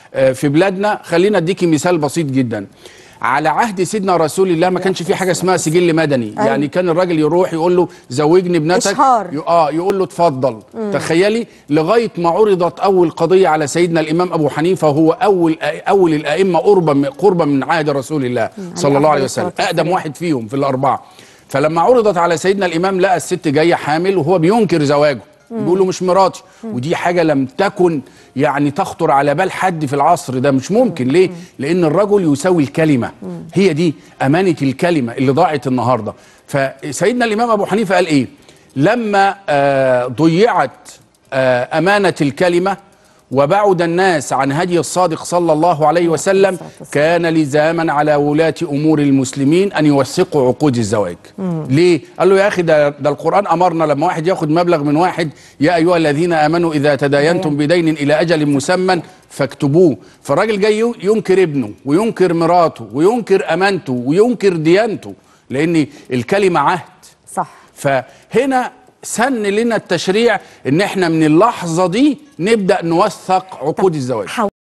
آه، في بلادنا خلينا اديكي مثال بسيط جدا على عهد سيدنا رسول الله ما كانش في حاجه اسمها سجل مدني أيوة. يعني كان الراجل يروح يقول له زوجني ابنتك إشهار. ي- اه يقول له اتفضل تخيلي لغايه ما عرضت اول قضيه على سيدنا الامام ابو حنيفه هو اول اول الائمه قربا من قربا من عهد رسول الله صلى الله عليه وسلم الصلاة اقدم واحد فيهم في الاربعه فلما عرضت على سيدنا الامام لقى الست جايه حامل وهو بينكر زواجه بيقول له مش مراتي ودي حاجه لم تكن يعني تخطر على بال حد في العصر ده مش ممكن ليه لان الرجل يساوي الكلمه هي دي امانه الكلمه اللي ضاعت النهارده فسيدنا الامام ابو حنيفه قال ايه لما آه ضيعت آه امانه الكلمه وبعد الناس عن هدي الصادق صلى الله عليه وسلم كان لزاما على ولاة أمور المسلمين أن يوثقوا عقود الزواج ليه؟ قال له يا أخي ده, ده القرآن أمرنا لما واحد ياخد مبلغ من واحد يا أيها الذين آمنوا إذا تداينتم بدين إلى أجل مسمى فاكتبوه فالراجل جاي ينكر ابنه وينكر مراته وينكر أمانته وينكر ديانته لأن الكلمة عهد صح فهنا سن لنا التشريع ان احنا من اللحظه دي نبدا نوثق عقود الزواج